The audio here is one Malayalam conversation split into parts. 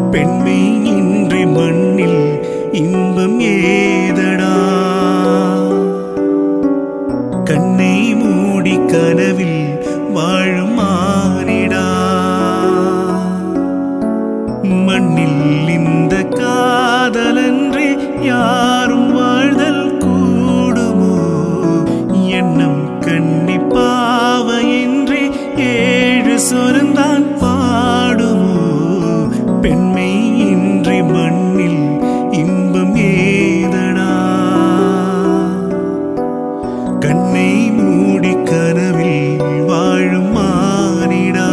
பெண்மை இன்றி மண்ணில் இன்பம் ஏதடா கண்ணை மூடி கனவில் வாழும் மானிடா மண்ணில் இந்த காதலன்றி யாரும் வாழ்தல் கூடுமோ எண்ணம் கண்ணிப்பாவையின்றி ஏழு சொருந்தான் பாடுமோ பெண்மை இன்றி மண்ணில் இன்பம் ஏதடா கண்ணை மூடி கனவில் வாழும் மானிடா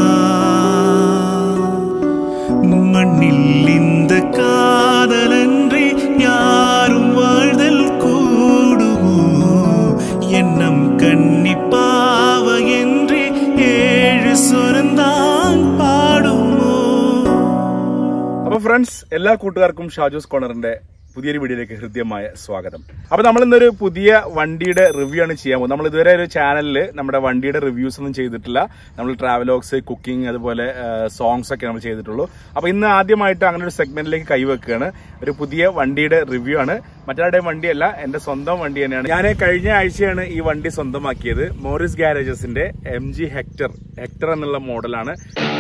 மண்ணில் இந்த காதலன்றி யாரும் வாழ்தல் கூடுமோ எண்ணம் கண்ணிப்பாவையின்றி ஏழு சொரந்தான் பாடுமோ അപ്പൊ ഫ്രണ്ട്സ് എല്ലാ കൂട്ടുകാർക്കും ഷാജോസ് കോർണറിന്റെ പുതിയൊരു വീഡിയോയിലേക്ക് ഹൃദ്യമായ സ്വാഗതം അപ്പൊ നമ്മൾ ഇന്നൊരു പുതിയ വണ്ടിയുടെ റിവ്യൂ ആണ് ചെയ്യാൻ പോകുന്നത് നമ്മൾ ഇതുവരെ ഒരു ചാനലിൽ നമ്മുടെ വണ്ടിയുടെ റിവ്യൂസ് ഒന്നും ചെയ്തിട്ടില്ല നമ്മൾ ട്രാവലോഗ്സ് കുക്കിംഗ് അതുപോലെ സോങ്സ് ഒക്കെ നമ്മൾ ചെയ്തിട്ടുള്ളൂ അപ്പൊ ഇന്ന് ആദ്യമായിട്ട് അങ്ങനെ ഒരു സെഗ്മെന്റിലേക്ക് കൈവെക്കുകയാണ് ഒരു പുതിയ വണ്ടിയുടെ റിവ്യൂ ആണ് മറ്റാരുടെയും വണ്ടിയല്ല എന്റെ സ്വന്തം വണ്ടി തന്നെയാണ് ഞാൻ കഴിഞ്ഞ ആഴ്ചയാണ് ഈ വണ്ടി സ്വന്തമാക്കിയത് മോറിസ് ഗാരേജസിന്റെ എം ജി ഹെക്ടർ ഹെക്ടർ എന്നുള്ള മോഡലാണ്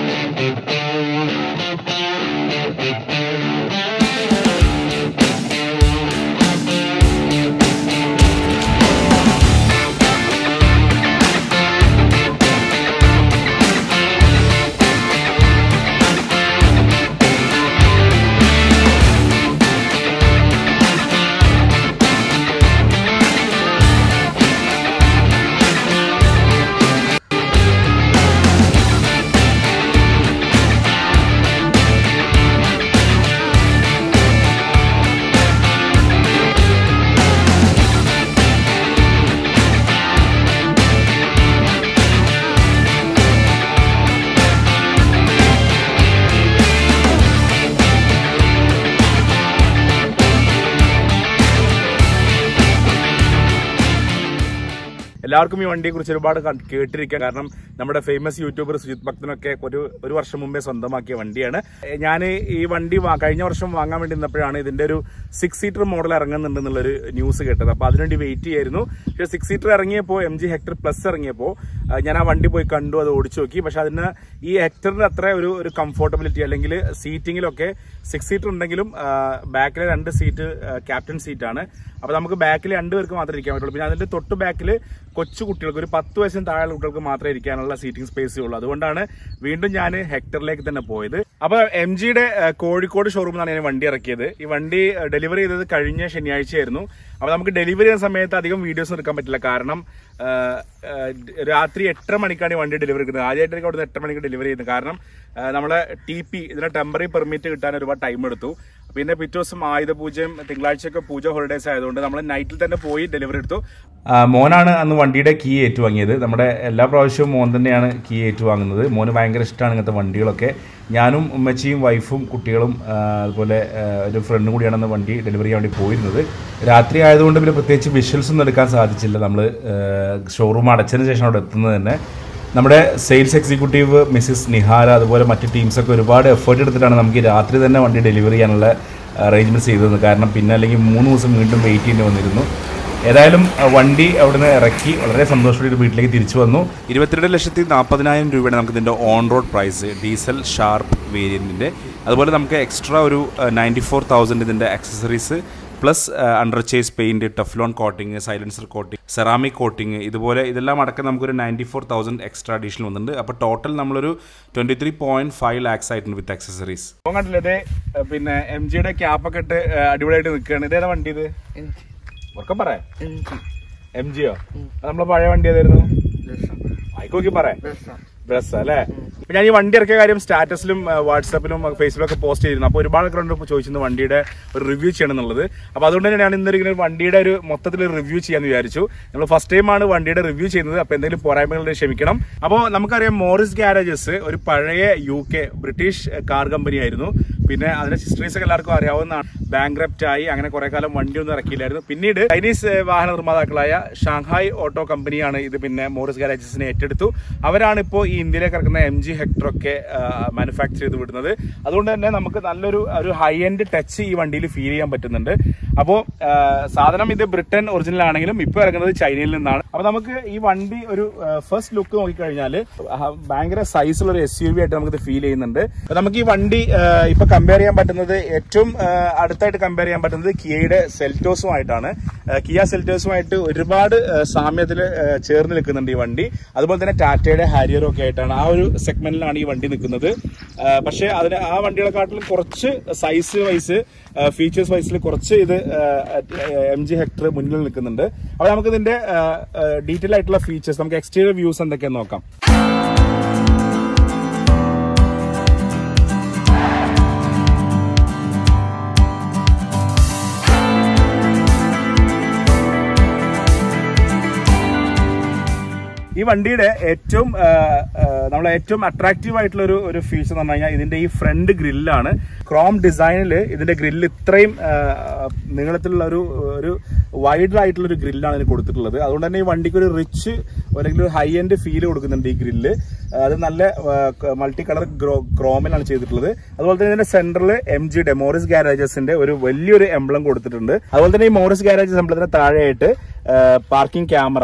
എല്ലാവർക്കും ഈ വണ്ടിയെ കുറിച്ച് ഒരുപാട് കണ്ട് കേട്ടിരിക്കാം കാരണം നമ്മുടെ ഫേമസ് യൂട്യൂബർ സുജിത് ഭക്തനൊക്കെ ഒരു ഒരു വർഷം മുമ്പേ സ്വന്തമാക്കിയ വണ്ടിയാണ് ഞാൻ ഈ വണ്ടി വാ- കഴിഞ്ഞ വർഷം വാങ്ങാൻ വേണ്ടി നിന്നപ്പോഴാണ് ഇതിന്റെ ഒരു സിക്സ് സീറ്റർ മോഡൽ ഇറങ്ങുന്നുണ്ടെന്നുള്ളൊരു ന്യൂസ് കേട്ടത് അപ്പൊ അതിനുവേണ്ടി വെയിറ്റ് ചെയ്യായിരുന്നു പക്ഷേ സിക്സ് സീറ്റർ ഇറങ്ങിയപ്പോൾ എം ജി ഹെക്ടർ പ്ലസ് ഇറങ്ങിയപ്പോൾ ആ, ഞാൻ ആ വണ്ടി പോയി കണ്ടു അത് ഓടിച്ചു നോക്കി പക്ഷെ അതിന് ഈ ഹെക്ടറിന് അത്ര ഒരു ഒരു കംഫോർട്ടബിലിറ്റി അല്ലെങ്കിൽ സീറ്റിങ്ങിലൊക്കെ സിക്സ് സീറ്റർ ഉണ്ടെങ്കിലും ബാക്കിലെ രണ്ട് സീറ്റ് ക്യാപ്റ്റൻ സീറ്റാണ് അപ്പൊ നമുക്ക് ബാക്കിൽ രണ്ടുപേർക്ക് മാത്രമേ ഇരിക്കാൻ പറ്റുള്ളൂ പിന്നെ അതിന്റെ തൊട്ട് ബാക്കിൽ കൊച്ചു കുട്ടികൾക്ക് ഒരു പത്ത് വയസ്സിന് താഴെ കുട്ടികൾക്ക് മാത്രമേ ഇരിക്കാനുള്ള സീറ്റിംഗ് സ്പേസേ ഉള്ളൂ അതുകൊണ്ടാണ് വീണ്ടും ഞാൻ ഹെക്ടറിലേക്ക് തന്നെ പോയത് അപ്പൊ എം ജിയുടെ കോഴിക്കോട് ഷോറൂമിൽ നിന്നാണ് ഞാൻ വണ്ടി ഇറക്കിയത് ഈ വണ്ടി ഡെലിവറി ചെയ്തത് കഴിഞ്ഞ ശനിയാഴ്ചയായിരുന്നു അപ്പൊ നമുക്ക് ഡെലിവറി ചെയ്യുന്ന സമയത്ത് അധികം വീഡിയോസ് എടുക്കാൻ പറ്റില്ല കാരണം ആ, ആ, രാത്രി എട്ടര മണിക്കാണ് ഈ വണ്ടി ഡെലിവറി എടുക്കുന്നത് ആദ്യമായിട്ടായിരിക്കും അവിടുന്ന് എട്ടര മണിക്ക് ഡെലിവറി ചെയ്യുന്നത് കാരണം ആ, നമ്മളെ ടി പി ഇതിന്റെ ടെമ്പററി പെർമിറ്റ് കിട്ടാൻ ഒരുപാട് ടൈം എടുത്തു പിന്നെ പിറ്റേ ദിവസം ആയുധ പൂജയും തിങ്കളാഴ്ചയൊക്കെ പൂജ ഹോളിഡേസ് ആയതുകൊണ്ട് നമ്മൾ നൈറ്റിൽ തന്നെ പോയി ഡെലിവറി എടുത്തു മോനാണ് അന്ന് വണ്ടിയുടെ കീ ഏറ്റുവാങ്ങിയത് നമ്മുടെ എല്ലാ പ്രാവശ്യവും മോൻ തന്നെയാണ് കീ ഏറ്റുവാങ്ങുന്നത് മോന് ഭയങ്കര ഇഷ്ടമാണ് ഇങ്ങനത്തെ വണ്ടികളൊക്കെ ഞാനും ഉമ്മച്ചിയും വൈഫും കുട്ടികളും ആ, അതുപോലെ ആ, ഒരു ഫ്രണ്ടും കൂടിയാണ് അന്ന് വണ്ടി ഡെലിവറി ചെയ്യാൻ വേണ്ടി പോയിരുന്നത് രാത്രി ആയതുകൊണ്ട് പിന്നെ പ്രത്യേകിച്ച് വിഷ്വൽസ് ഒന്നും എടുക്കാൻ സാധിച്ചില്ല നമ്മൾ ഷോറൂം അടച്ചതിന് ശേഷം അവിടെ എത്തുന്നത് തന്നെ നമ്മുടെ സെയിൽസ് എക്സിക്യൂട്ടീവ് മിസ്സിസ് നിഹാര അതുപോലെ മറ്റ് ടീംസൊക്കെ ഒരുപാട് എഫേർട്ട് എടുത്തിട്ടാണ് നമുക്ക് ഈ രാത്രി തന്നെ വണ്ടി ഡെലിവറി ചെയ്യാനുള്ള അറേഞ്ച്മെൻറ്റ്സ് ചെയ്തത് കാരണം പിന്നെ അല്ലെങ്കിൽ മൂന്ന് ദിവസം വീണ്ടും വെയിറ്റ് ചെയ്യേണ്ടി വന്നിരുന്നു ഏതായാലും അഹ് വണ്ടി അവിടുന്ന് ഇറക്കി വളരെ സന്തോഷത്തോടെ വീട്ടിലേക്ക് തിരിച്ചു വന്നു ഇരുപത്തിരണ്ട് ലക്ഷത്തി നാൽപ്പതിനായിരം രൂപയാണ് നമുക്ക് ഇതിൻ്റെ on road price diesel sharp വേരിയൻറ്റിൻ്റെ അതുപോലെ നമുക്ക് എക്സ്ട്രാ ഒരു നയൻറ്റി ഫോർ തൗസൻഡ് ഇതിൻ്റെ accessories plus under chassis paint Teflon coating silencer coating ceramic coating ഇതുപോലെ ഇതെല്ലാം അടക്കം നമുക്കൊരു ninety four thousand extra additional വന്നിട്ടുണ്ട് അപ്പോൾ ടോട്ടൽ നമ്മളൊരു twenty three point five lakhs ആയിട്ടുണ്ട് വിത്ത് ആക്സസറീസ് കണ്ടില്ലേ പിന്നെ എം ജിയുടെ ക്യാപ്പൊക്കെ ഇട്ട് അടിപൊളിയായിട്ട് നിൽക്കുകയാണ് ഇതേതാ വണ്ടി ഇത് ഉറക്കം പറയാം എം ജിയോ നമ്മളെ പഴയ വണ്ടി ഏതായിരുന്നു ആയിക്കോക്കി പറയാം ഡ്രസ് അല്ലേ അപ്പൊ ഞാൻ ഈ വണ്ടി ഇറക്കിയ കാര്യം സ്റ്റാറ്റസിലും വാട്സാപ്പിലും ഫേസ്ബുക്കിലൊക്കെ പോസ്റ്റ് ചെയ്തിരുന്നു അപ്പോൾ ഒരുപാട് ആൾക്കാരുണ്ട് ഇപ്പോൾ ചോദിച്ചിരുന്നു വണ്ടിയുടെ ഒരു റിവ്യൂ ചെയ്യണം എന്നുള്ളത് അപ്പോൾ അതുകൊണ്ട് തന്നെ ഞാൻ ഇന്നൊരു ഇങ്ങനെ ഒരു വണ്ടിയുടെ ഒരു മൊത്തത്തിൽ റിവ്യൂ ചെയ്യാന്ന് വിചാരിച്ചു നമ്മൾ ഫസ്റ്റ് ടൈമാണ് വണ്ടിയുടെ റിവ്യൂ ചെയ്യുന്നത് അപ്പോൾ എന്തെങ്കിലും പോരായ്മകളുടെ ക്ഷമിക്കണം അപ്പോൾ നമുക്കറിയാം മോറിസ് ഗാരേജസ് ഒരു പഴയ U K British car company ആയിരുന്നു പിന്നെ അതിന്റെ ഹിസ്റ്ററീസ് ഒക്കെ എല്ലാവർക്കും അറിയാവുന്നതാണ് ബാങ്ക്രപ്റ്റ് ആയി അങ്ങനെ കുറെ കാലം വണ്ടി ഒന്നും ഇറക്കിയില്ലായിരുന്നു പിന്നീട് ചൈനീസ് ഏഹ്, വാഹന നിർമ്മാതാക്കളായ ഷാങ്ഹായ് ഓട്ടോ കമ്പനിയാണ് ഇത് പിന്നെ മോറിസ് ഗാരേജസിനെ ഏറ്റെടുത്തു അവരാണ് ഇപ്പോൾ ഈ ഇന്ത്യയിലേക്ക് ഇറക്കുന്ന എം ജി ഹെക്ടർ ഒക്കെ മാനുഫാക്ചർ ചെയ്ത് വിടുന്നത് അതുകൊണ്ട് തന്നെ നമുക്ക് നല്ലൊരു ഒരു ഹൈ എൻഡ് ടച്ച് ഈ വണ്ടിയിൽ ഫീൽ ചെയ്യാൻ പറ്റുന്നുണ്ട് അപ്പോൾ സാധനം ഇത് ബ്രിട്ടൻ ഒറിജിനൽ ആണെങ്കിലും ഇപ്പോൾ ഇറങ്ങുന്നത് ചൈനയിൽ നിന്നാണ് അപ്പോൾ നമുക്ക് ഈ വണ്ടി ഒരു ഫസ്റ്റ് ലുക്ക് നോക്കിക്കഴിഞ്ഞാൽ ഭയങ്കര സൈസുള്ള ഒരു എസ് യു വി ആയിട്ട് നമുക്ക് ഫീൽ ചെയ്യുന്നുണ്ട് അപ്പൊ നമുക്ക് ഈ വണ്ടി ആ, ഇപ്പൊ കമ്പയർ ചെയ്യാൻ പറ്റുന്നത് ഏറ്റവും ആ, അടുത്തായിട്ട് കമ്പയർ ചെയ്യാൻ പറ്റുന്നത് കിയയുടെ സെൽറ്റോസുമായിട്ടാണ് ആ, കിയ സെൽറ്റോസുമായിട്ട് ഒരുപാട് ആ, സാമ്യത്തിൽ ആ, ചേർന്ന് നിൽക്കുന്നുണ്ട് ഈ വണ്ടി അതുപോലെ തന്നെ ടാറ്റയുടെ ഹാരിയറും ഒക്കെ ആയിട്ടാണ് ആ ഒരു സെഗ്മെന്റിലാണ് ഈ വണ്ടി നിൽക്കുന്നത് ആ, പക്ഷേ അതിന് ആ വണ്ടികളെക്കാട്ടിലും കുറച്ച് സൈസ് വൈസ് ഫീച്ചേഴ്സ് വൈസിൽ കുറച്ച് ഇത് എം ജി ഹെക്ടർ മുന്നിൽ നിൽക്കുന്നുണ്ട് അപ്പോൾ നമുക്ക് ഇതിന്റെ ഡീറ്റെയിൽ ആയിട്ടുള്ള ഫീച്ചേഴ്സ് നമുക്ക് എക്സ്റ്റീരിയർ വ്യൂസ് എന്തൊക്കെയാന്ന് നോക്കാം ഈ വണ്ടിയുടെ ഏറ്റവും ആ, ആ, നമ്മളെ ഏറ്റവും അട്രാക്റ്റീവ് ആയിട്ടുള്ള ഒരു ഒരു ഫീച്ചർ എന്ന് പറഞ്ഞു കഴിഞ്ഞാൽ ഇതിന്റെ ഈ ഫ്രണ്ട് ഗ്രില്ലാണ് ക്രോം ഡിസൈനിൽ ഇതിന്റെ ഗ്രില്ല് ഇത്രയും ആ, നീളത്തിലുള്ള ഒരു ഒരു വൈഡ് ആയിട്ടുള്ള ഒരു ഗ്രില്ലാണ് ഇതിന് കൊടുത്തിട്ടുള്ളത് അതുകൊണ്ട് തന്നെ ഈ വണ്ടിക്ക് ഒരു റിച്ച് അല്ലെങ്കിൽ ഒരു ഹൈ എൻഡ് ഫീൽ കൊടുക്കുന്നുണ്ട് ഈ ഗ്രില്ല് അത് നല്ല മൾട്ടി കളർ ക്രോമിലാണ് ചെയ്തിട്ടുള്ളത് അതുപോലെ തന്നെ ഇതിന്റെ സെന്ററിൽ എം ജി ഡെമോറിസ് ഗാരേജസിന്റെ ഒരു വലിയൊരു എംബ്ലം കൊടുത്തിട്ടുണ്ട് അതുപോലെ തന്നെ ഈ മോറിസ് ഗാരേജസ് എംബ്ലത്തിന് താഴെയായിട്ട് പാർക്കിംഗ് ക്യാമറ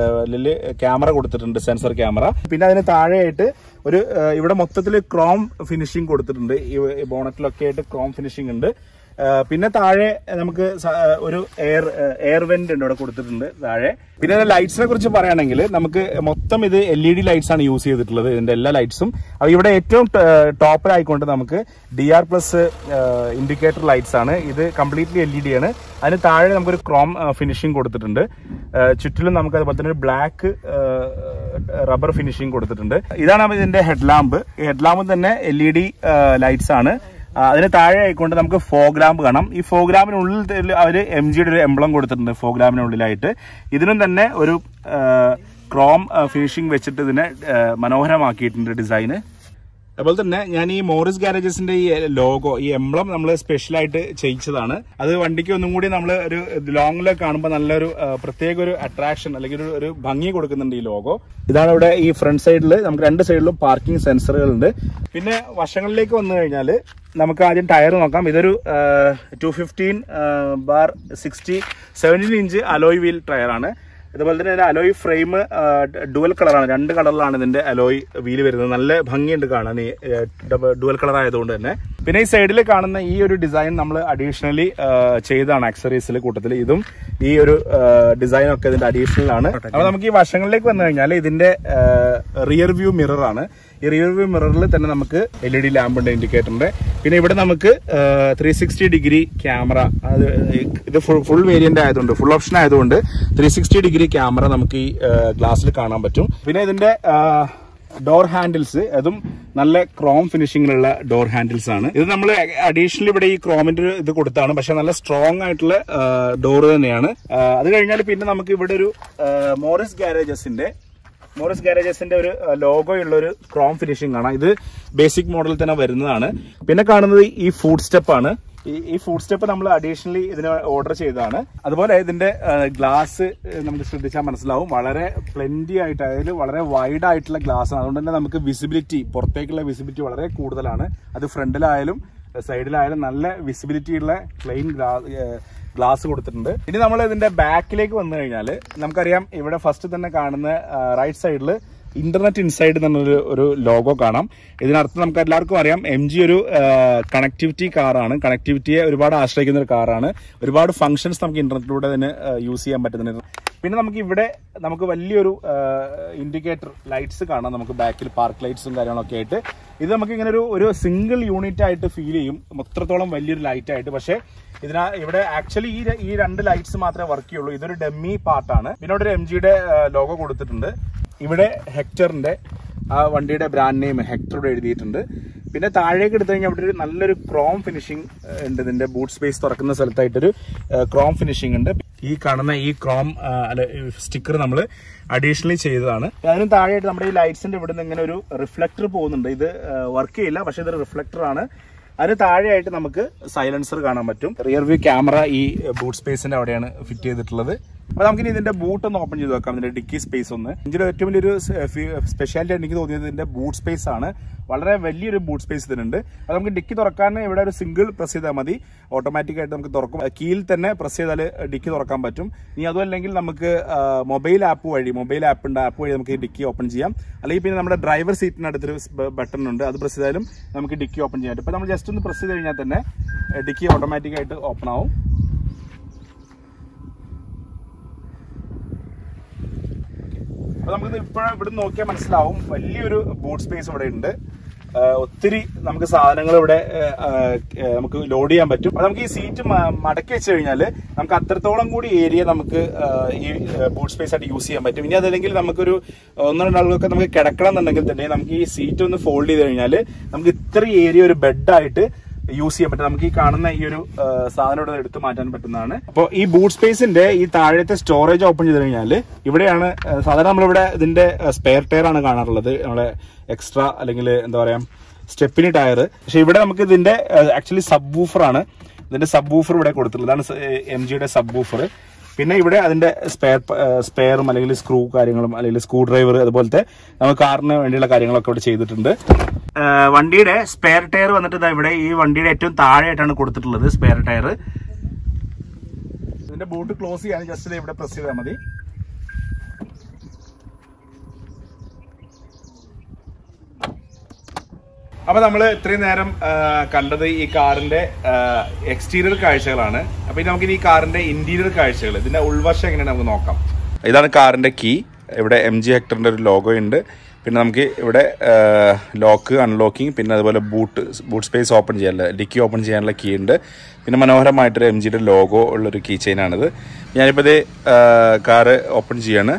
ക്യാമറ കൊടുത്തിട്ടുണ്ട് സെൻസർ ക്യാമറ പിന്നെ അതിന് താഴെയായിട്ട് ഒരു ആ, ഇവിടെ മൊത്തത്തിൽ ക്രോം ഫിനിഷിംഗ് കൊടുത്തിട്ടുണ്ട് ഈ ബോണറ്റിലൊക്കെ ആയിട്ട് ക്രോം ഫിനിഷിംഗ് ഉണ്ട് ആ, പിന്നെ താഴെ നമുക്ക് സ- ആ, ഒരു എയർ എയർ വെന്റ് ഉണ്ട് ഇവിടെ കൊടുത്തിട്ടുണ്ട് താഴെ പിന്നെ ലൈറ്റ്സിനെ കുറിച്ച് പറയുകയാണെങ്കിൽ നമുക്ക് മൊത്തം ഇത് എൽ ഇ ഡി ലൈറ്റ്സ് ആണ് യൂസ് ചെയ്തിട്ടുള്ളത് ഇതിന്റെ എല്ലാ ലൈറ്റ്സും അപ്പൊ ഇവിടെ ഏറ്റവും ടോപ്പിലായിക്കൊണ്ട് നമുക്ക് D R plus indicator lights ആണ് ഇത് കംപ്ലീറ്റ്ലി എൽ ഇ ഡി ആണ് അതിന് താഴെ നമുക്കൊരു ക്രോം ഫിനിഷിംഗ് കൊടുത്തിട്ടുണ്ട് ആ, ചുറ്റിലും നമുക്ക് അതുപോലെ തന്നെ ഒരു ബ്ലാക്ക് റബ്ബർ ഫിനിഷിംഗ് കൊടുത്തിട്ടുണ്ട് ഇതാണ് ഇതിന്റെ ഹെഡ് ലാമ്പ് ഈ ഹെഡ് ലാമ്പ് തന്നെ എൽ ഇ ഡി ലൈറ്റ്സ് ആണ് ആ, അതിന് താഴെ ആയിക്കൊണ്ട് നമുക്ക് ഫോഗ് ലാമ്പ് കാണാം ഈ ഫോഗ് ലാമ്പിനുള്ളിൽ അവർ എം ജിയുടെ ഒരു എംബ്ലം കൊടുത്തിട്ടുണ്ട് ഫോഗ് ലാമ്പിനുള്ളിലായിട്ട് ഇതിനും തന്നെ ഒരു ക്രോം ഫിനിഷിംഗ് വെച്ചിട്ട് ഇതിനെ ആ, മനോഹരമാക്കിയിട്ടുണ്ട് ഡിസൈന് അതുപോലെ തന്നെ ഞാൻ ഈ മോറിസ് ഗാരേജസിന്റെ ഈ ലോഗോ ഈ എംബ്ലം നമ്മൾ സ്പെഷ്യലായിട്ട് ചെയ്യിച്ചതാണ് അത് വണ്ടിക്ക് ഒന്നും കൂടി നമ്മൾ ഒരു ലോങ്ങിലൊക്കെ കാണുമ്പോൾ നല്ലൊരു ആ, പ്രത്യേക ഒരു അട്രാക്ഷൻ അല്ലെങ്കിൽ ഒരു ഒരു ഭംഗി കൊടുക്കുന്നുണ്ട് ഈ ലോഗോ ഇതാണ് ഇവിടെ ഈ ഫ്രണ്ട് സൈഡിൽ നമുക്ക് രണ്ട് സൈഡിലും പാർക്കിംഗ് സെൻസറുകൾ ഉണ്ട് പിന്നെ വശങ്ങളിലേക്ക് വന്നു കഴിഞ്ഞാൽ നമുക്ക് ആദ്യം ടയർ നോക്കാം ഇതൊരു two fifteen bar sixty seventeen inch alloy wheel ടയറാണ് ഇതുപോലെ തന്നെ ഇതിന്റെ അലോയ് ഫ്രെയിം ഡുവൽ കളറാണ് രണ്ട് കളറിലാണ് ഇതിന്റെ അലോയ് വീല് വരുന്നത് നല്ല ഭംഗിയുണ്ട് കാണാൻ ഈ ഡുവൽ കളർ ആയതുകൊണ്ട് തന്നെ പിന്നെ ഈ സൈഡിൽ കാണുന്ന ഈ ഒരു ഡിസൈൻ നമ്മൾ അഡീഷണലി ചെയ്തതാണ് ആക്സറീസിൽ കൂട്ടത്തിൽ ഇതും ഈ ഒരു ഡിസൈൻ ഒക്കെ ഇതിന്റെ അഡീഷണൽ ആണ് അപ്പൊ നമുക്ക് ഈ വശങ്ങളിലേക്ക് വന്നു കഴിഞ്ഞാൽ ഇതിന്റെ റിയർ വ്യൂ മിറർ ആണ് ഈ റിയർ വ്യൂ മിററിൽ തന്നെ നമുക്ക് എൽ ഇ ഡി ലാമ്പുണ്ട് ഇൻഡിക്കേറ്ററിന്റെ പിന്നെ ഇവിടെ നമുക്ക് ത്രീ സിക്സ്റ്റി ഡിഗ്രി ക്യാമറ അത് ഇത് ഫുൾ ഫുൾ വേരിയന്റ് ആയതുകൊണ്ട് ഫുൾ ഓപ്ഷൻ ആയതുകൊണ്ട് ത്രീ സിക്സ്റ്റി ഡിഗ്രി ക്യാമറ നമുക്ക് ഈ ഗ്ലാസ്സിൽ കാണാൻ പറ്റും പിന്നെ ഇതിന്റെ ഡോർ ഹാൻഡിൽസ് അതും നല്ല ക്രോം ഫിനിഷിങ്ങിലുള്ള ഡോർ ഹാൻഡിൽസ് ആണ് ഇത് നമ്മൾ അഡീഷണൽ ഇവിടെ ഈ ക്രോമിന്റെ ഒരു ഇത് കൊടുത്താണ് പക്ഷെ നല്ല സ്ട്രോങ് ആയിട്ടുള്ള ഡോർ തന്നെയാണ് ആ, അത് കഴിഞ്ഞാൽ പിന്നെ നമുക്ക് ഇവിടെ ഒരു മോറിസ് ഗാരേജസിന്റെ മോറിസ് ഗാരേജസിന്റെ ഒരു ലോഗോ ഉള്ള ഒരു ക്രോം ഫിനിഷിംഗ് ആണ് ഇത് ബേസിക് മോഡലിൽ തന്നെ വരുന്നതാണ് പിന്നെ കാണുന്നത് ഈ ഫുഡ് സ്റ്റെപ്പ് ആണ് ഈ ഈ ഫുഡ് സ്റ്റെപ്പ് നമ്മൾ അഡീഷണലി ഇതിന് ഓർഡർ ചെയ്തതാണ് അതുപോലെ ഇതിന്റെ ഗ്ലാസ് നമുക്ക് ശ്രദ്ധിച്ചാൽ മനസ്സിലാവും വളരെ പ്ലെന്റി ആയിട്ട് അതായത് വളരെ വൈഡ് ആയിട്ടുള്ള ഗ്ലാസ് ആണ് അതുകൊണ്ട് തന്നെ നമുക്ക് വിസിബിലിറ്റി പുറത്തേക്കുള്ള വിസിബിലിറ്റി വളരെ കൂടുതലാണ് അത് ഫ്രണ്ടിലായാലും സൈഡിലായാലും നല്ല വിസിബിലിറ്റി ഉള്ള പ്ലെയിൻ ഗ്ലാസ് കൊടുത്തിട്ടുണ്ട് ഇനി നമ്മൾ ഇതിന്റെ ബാക്കിലേക്ക് വന്നു കഴിഞ്ഞാൽ നമുക്കറിയാം ഇവിടെ ഫസ്റ്റ് തന്നെ കാണുന്ന റൈറ്റ് സൈഡിൽ ഇന്റർനെറ്റ് ഇൻസൈഡ് എന്നൊരു ഒരു ലോഗോ കാണാം ഇതിനർത്ഥം നമുക്ക് എല്ലാവർക്കും അറിയാം എം ജി ഒരു കണക്ടിവിറ്റി കാറാണ് കണക്ടിവിറ്റിയെ ഒരുപാട് ആശ്രയിക്കുന്ന ഒരു കാറാണ് ഒരുപാട് ഫംഗ്ഷൻസ് നമുക്ക് ഇന്റർനെറ്റിലൂടെ തന്നെ യൂസ് ചെയ്യാൻ പറ്റുന്നുണ്ട് പിന്നെ നമുക്ക് ഇവിടെ നമുക്ക് വലിയൊരു ഇൻഡിക്കേറ്റർ ലൈറ്റ്സ് കാണാം നമുക്ക് ബാക്കിൽ പാർക്ക് ലൈറ്റ്സും കാര്യങ്ങളൊക്കെ ആയിട്ട് ഇത് നമുക്ക് ഇങ്ങനെ ഒരു ഒരു സിംഗിൾ യൂണിറ്റ് ആയിട്ട് ഫീൽ ചെയ്യും മൊത്തത്തോളം വലിയൊരു ലൈറ്റ് ആയിട്ട് പക്ഷേ ഇതിനാ ഇവിടെ ആക്ച്വലി ഈ ര- ഈ രണ്ട് ലൈറ്റ്സ് മാത്രമേ വർക്ക് ചെയ്യുള്ളൂ ഇതൊരു ഡെമ്മി പാർട്ടാണ് പിന്നെ ഇവിടെ ഒരു എം ജിയുടെ ലോഗോ കൊടുത്തിട്ടുണ്ട് ഇവിടെ ഹെക്ടറിന്റെ ആ വണ്ടിയുടെ ബ്രാൻഡ് നെയിം ഹെക്ടർ ഇവിടെ എഴുതിയിട്ടുണ്ട് പിന്നെ താഴേക്ക് എടുത്തു കഴിഞ്ഞാൽ അവിടെ ഒരു നല്ലൊരു ക്രോം ഫിനിഷിംഗ് ഉണ്ട് ഇതിന്റെ ബൂട്ട് സ്പേസ് തുറക്കുന്ന സ്ഥലത്തായിട്ടൊരു ക്രോം ഫിനിഷിംഗ് ഉണ്ട് ഈ കാണുന്ന ഈ ക്രോം അല്ല സ്റ്റിക്കർ നമ്മൾ അഡീഷണലി ചെയ്തതാണ് അതിന് താഴെയായിട്ട് നമ്മുടെ ഈ ലൈറ്റ്സിന്റെ ഇവിടെ നിന്ന് ഇങ്ങനെ ഒരു റിഫ്ലക്ടർ പോകുന്നുണ്ട് ഇത് വർക്ക് ചെയ്യില്ല പക്ഷെ ഇത് റിഫ്ലക്ടർ ആണ് അതിന് താഴെയായിട്ട് നമുക്ക് സൈലൻസർ കാണാൻ പറ്റും റിയർ വ്യൂ ക്യാമറ ഈ ബൂട്ട് സ്പേസിന്റെ അവിടെയാണ് ഫിറ്റ് ചെയ്തിട്ടുള്ളത് അപ്പൊ നമുക്കിനി ഇതിന്റെ ബൂട്ട് ഒന്ന് ഓപ്പൺ ചെയ്ത് നോക്കാം ഇതിന്റെ ഡിക്കി സ്പേസ് ഒന്ന് ഇതിന്റെ ഏറ്റവും വലിയൊരു സ്പെഷ്യാലിറ്റി എനിക്ക് തോന്നിയത് ഇതിന്റെ ബൂട്ട് സ്പേസ് ആണ് വളരെ വലിയൊരു ബൂട്ട് സ്പേസ് ഇതിനുണ്ട് അത് നമുക്ക് ഡിക്കി തുറക്കാൻ ഇവിടെ ഒരു സിംഗിൾ പ്രസ് ചെയ്താൽ മതി ഓട്ടോമാറ്റിക് ആയിട്ട് നമുക്ക് തുറക്കും കീയിൽ തന്നെ പ്രസ് ചെയ്താൽ ഡിക്കി തുറക്കാൻ പറ്റും ഇനി അതുമല്ലെങ്കിൽ നമുക്ക് മൊബൈൽ ആപ്പ് വഴി മൊബൈൽ ആപ്പ് ഉണ്ട് ആപ്പ് വഴി നമുക്ക് ഡിക്കി ഓപ്പൺ ചെയ്യാം അല്ലെങ്കിൽ പിന്നെ നമ്മുടെ ഡ്രൈവർ സീറ്റിന് അടുത്തൊരു ബട്ടൺ ഉണ്ട് അത് പ്രസ് ചെയ്താലും നമുക്ക് ഡിക്കി ഓപ്പൺ ചെയ്യാൻ പറ്റും ഇപ്പൊ നമ്മൾ ജസ്റ്റ് ഒന്ന് പ്രസ് ചെയ്ത് കഴിഞ്ഞാൽ തന്നെ ഡിക്കി ഓട്ടോമാറ്റിക് ആയിട്ട് ഓപ്പൺ ആവും അപ്പൊ നമുക്ക് ഇപ്പോഴും ഇവിടെ നോക്കിയാൽ മനസ്സിലാവും വലിയൊരു ബൂട്ട് സ്പേസ് ഇവിടെ ഉണ്ട് ആ, ഒത്തിരി നമുക്ക് സാധനങ്ങൾ ഇവിടെ ആ, ആ, നമുക്ക് ലോഡ് ചെയ്യാൻ പറ്റും അത് നമുക്ക് ഈ സീറ്റ് മടക്കി വെച്ച് കഴിഞ്ഞാൽ നമുക്ക് അത്രത്തോളം കൂടി ഏരിയ നമുക്ക് ആ, ഈ ബൂട്ട് സ്പേസ് ആയിട്ട് യൂസ് ചെയ്യാൻ പറ്റും ഇനി അതല്ലെങ്കിൽ നമുക്കൊരു ഒന്നോ രണ്ടാളുകൾക്ക് നമുക്ക് കിടക്കണം എന്നുണ്ടെങ്കിൽ തന്നെ നമുക്ക് ഈ സീറ്റ് ഒന്ന് ഫോൾഡ് ചെയ്ത് കഴിഞ്ഞാൽ നമുക്ക് ഇത്ര ഏരിയ ഒരു ബെഡായിട്ട് യൂസ് ചെയ്യാൻ പറ്റും നമുക്ക് ഈ കാണുന്ന ഈ ഒരു ആ, സാധനം ഇവിടെ എടുത്ത് മാറ്റാൻ പറ്റുന്നതാണ് അപ്പോൾ ഈ ബൂട്ട് സ്പേസിന്റെ ഈ താഴത്തെ സ്റ്റോറേജ് ഓപ്പൺ ചെയ്ത് കഴിഞ്ഞാൽ ഇവിടെയാണ് ആ, സാധാരണ നമ്മളിവിടെ ഇതിന്റെ സ്പെയർ ടയർ ആണ് കാണാറുള്ളത് നമ്മളെ എക്സ്ട്രാ അല്ലെങ്കിൽ എന്താ പറയാ സ്റ്റെപ്പിനി ടയർ പക്ഷെ ഇവിടെ നമുക്ക് ഇതിന്റെ ആക്ച്വലി സബ് വൂഫർ ആണ് ഇതിന്റെ സബ് വൂഫർ ഇവിടെ കൊടുത്തിട്ടുള്ളത് ഇതാണ് എം ജിയുടെ സബ് വൂഫർ പിന്നെ ഇവിടെ അതിന്റെ സ്പെയർ സ്പെയറും അല്ലെങ്കിൽ സ്ക്രൂ കാര്യങ്ങളും അല്ലെങ്കിൽ സ്ക്രൂ ഡ്രൈവർ അതുപോലത്തെ നമുക്ക് കാറിന് വേണ്ടിയുള്ള കാര്യങ്ങളൊക്കെ ഇവിടെ ചെയ്തിട്ടുണ്ട് ആ, വണ്ടിയുടെ സ്പെയർ ടയർ വന്നിട്ട് ദാ ഇവിടെ ഈ വണ്ടിയുടെ ഏറ്റവും താഴെയായിട്ടാണ് കൊടുത്തിട്ടുള്ളത് സ്പെയർ ടയർ ഇതിന്റെ ബൂട്ട് ക്ലോസ് ചെയ്യാൻ ജസ്റ്റ് ഇവിടെ പ്രസ് ചെയ്താൽ മതി അപ്പൊ നമ്മൾ ഇത്രയും നേരം ആ, കണ്ടത് ഈ കാറിന്റെ എക്സ്റ്റീരിയർ കാഴ്ചകളാണ് അപ്പൊ ഇനി നമുക്ക് ഈ കാറിന്റെ ഇന്റീരിയർ കാഴ്ചകൾ ഇതിന്റെ ഉൾവശം എങ്ങനെയാണ് നമുക്ക് നോക്കാം ഇതാണ് കാറിന്റെ കീ ഇവിടെ എം ജി ഹെക്ടറിന്റെ ഒരു ലോഗോ ഉണ്ട് പിന്നെ നമുക്ക് ഇവിടെ ലോക്ക് അൺലോക്കിംഗ് പിന്നെ അതുപോലെ ബൂട്ട് ബൂട്ട് സ്പേസ് ഓപ്പൺ ചെയ്യാനുള്ള ഡിക്കി ഓപ്പൺ ചെയ്യാനുള്ള കീ ഉണ്ട് പിന്നെ മനോഹരമായിട്ടൊരു എം ജിയുടെ ലോഗോ ഉള്ളൊരു കീ ചെയിനാണിത് ഞാനിപ്പോൾ ഇത് കാറ് ഓപ്പൺ ചെയ്യാണ്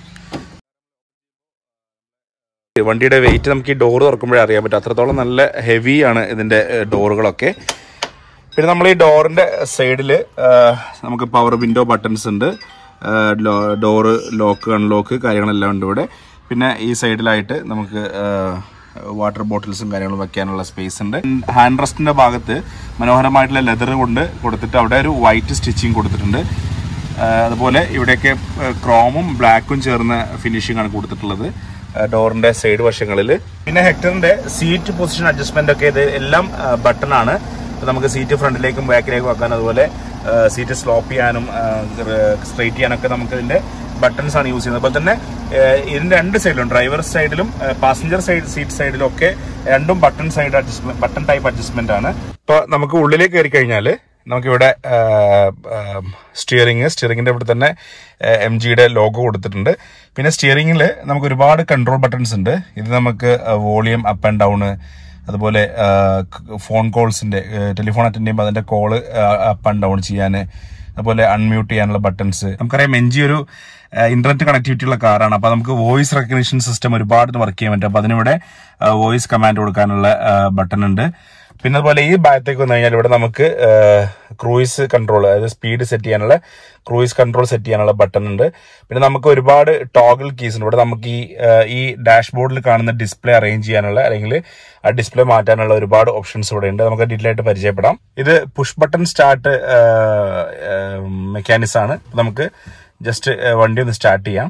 വണ്ടിയുടെ വെയിറ്റ് നമുക്ക് ഈ ഡോർ തുറക്കുമ്പോഴേ അറിയാൻ പറ്റും അത്രത്തോളം നല്ല ഹെവി ആണ് ഇതിന്റെ ഏഹ്, ഡോറുകളൊക്കെ പിന്നെ നമ്മൾ ഈ ഡോറിന്റെ സൈഡിൽ നമുക്ക് പവർ വിൻഡോ ബട്ടൺസ് ഉണ്ട് ഡോറ് ലോക്ക് അൺലോക്ക് കാര്യങ്ങളെല്ലാം ഉണ്ട് ഇവിടെ പിന്നെ ഈ സൈഡിലായിട്ട് നമുക്ക് വാട്ടർ ബോട്ടിൽസും കാര്യങ്ങളും വെക്കാനുള്ള സ്പേസ് ഉണ്ട് ഹാൻഡ് റെസ്റ്റിന്റെ ഭാഗത്ത് മനോഹരമായിട്ടുള്ള ലെതർ കൊണ്ട് കൊടുത്തിട്ട് അവിടെ ഒരു വൈറ്റ് സ്റ്റിച്ചിങ് കൊടുത്തിട്ടുണ്ട് ആ, അതുപോലെ ഇവിടെയൊക്കെ ക്രോമും ബ്ലാക്കും ചേർന്ന ഫിനിഷിംഗ് ആണ് കൊടുത്തിട്ടുള്ളത് ഡോറിന്റെ സൈഡ് വശങ്ങളിൽ പിന്നെ ഹെക്ടറിന്റെ സീറ്റ് പൊസിഷൻ അഡ്ജസ്റ്റ്മെന്റ് ഒക്കെ ഇത് എല്ലാം ബട്ടൺ ആണ് അപ്പൊ നമുക്ക് സീറ്റ് ഫ്രണ്ടിലേക്കും ബാക്കിലേക്കും വെക്കാൻ അതുപോലെ സീറ്റ് സ്ലോപ്പ് ചെയ്യാനും സ്ട്രൈറ്റ് ചെയ്യാനൊക്കെ നമുക്ക് ഇതിന്റെ ബട്ടൺസ് ആണ് യൂസ് ചെയ്യുന്നത് അതുപോലെ തന്നെ ആ, ഇതിന്റെ രണ്ട് സൈഡിലും ഡ്രൈവർ സൈഡിലും പാസഞ്ചർ സൈഡ് സീറ്റ് സൈഡിലും ഒക്കെ രണ്ടും button side adjustment button type adjustment ആണ് ഇപ്പൊ നമുക്ക് ഉള്ളിലേക്ക് കയറി കഴിഞ്ഞാല് നമുക്കിവിടെ സ്റ്റിയറിംഗ് സ്റ്റിയറിംഗിന്റെ ഇവിടെ തന്നെ എം ജിയുടെ ലോഗോ കൊടുത്തിട്ടുണ്ട് പിന്നെ സ്റ്റിയറിംഗിൽ നമുക്ക് ഒരുപാട് കൺട്രോൾ ബട്ടൺസ് ഉണ്ട് ഇത് നമുക്ക് വോളിയം അപ്പ് ആൻഡ് ഡൗൺ അതുപോലെ ഫോൺ കോൾസിന്റെ ടെലിഫോൺ അറ്റൻഡ് ചെയ്യുമ്പോൾ അതിന്റെ കോള് അപ്പ് ആൻഡ് ഡൗൺ ചെയ്യാൻ അതുപോലെ അൺമ്യൂട്ട് ചെയ്യാനുള്ള ബട്ടൺസ് നമുക്കറിയാം എം ജി ഒരു ഇന്റർനെറ്റ് കണക്ടിവിറ്റി ഉള്ള കാറാണ് അപ്പൊ നമുക്ക് വോയിസ് റെക്കഗ്നിഷൻ സിസ്റ്റം ഒരുപാട് വർക്ക് ചെയ്യാൻ പറ്റും അപ്പൊ അതിനിവിടെ വോയിസ് കമാൻഡ് കൊടുക്കാനുള്ള ബട്ടൺ ഉണ്ട് പിന്നെ അതുപോലെ ഈ ഭാഗത്തേക്ക് വന്നു കഴിഞ്ഞാൽ ഇവിടെ നമുക്ക് ക്രൂയിസ് കൺട്രോൾ അതായത് സ്പീഡ് സെറ്റ് ചെയ്യാനുള്ള ക്രൂയിസ് കൺട്രോൾ സെറ്റ് ചെയ്യാനുള്ള ബട്ടൺ ഉണ്ട് പിന്നെ നമുക്ക് ഒരുപാട് ടോഗിൾ കീസ് ഉണ്ട് ഇവിടെ നമുക്ക് ഈ ആ, ഈ ഡാഷ്ബോർഡിൽ കാണുന്ന ഡിസ്പ്ലേ അറേഞ്ച് ചെയ്യാനുള്ള അല്ലെങ്കിൽ ആ ഡിസ്പ്ലേ മാറ്റാനുള്ള ഒരുപാട് ഓപ്ഷൻസ് ഇവിടെ ഉണ്ട് നമുക്ക് ഡീറ്റെയിൽ ആയിട്ട് പരിചയപ്പെടാം ഇത് പുഷ് ബട്ടൺ സ്റ്റാർട്ട് മെക്കാനിക്സ് ആണ് നമുക്ക് ജസ്റ്റ് വണ്ടി ഒന്ന് സ്റ്റാർട്ട് ചെയ്യാം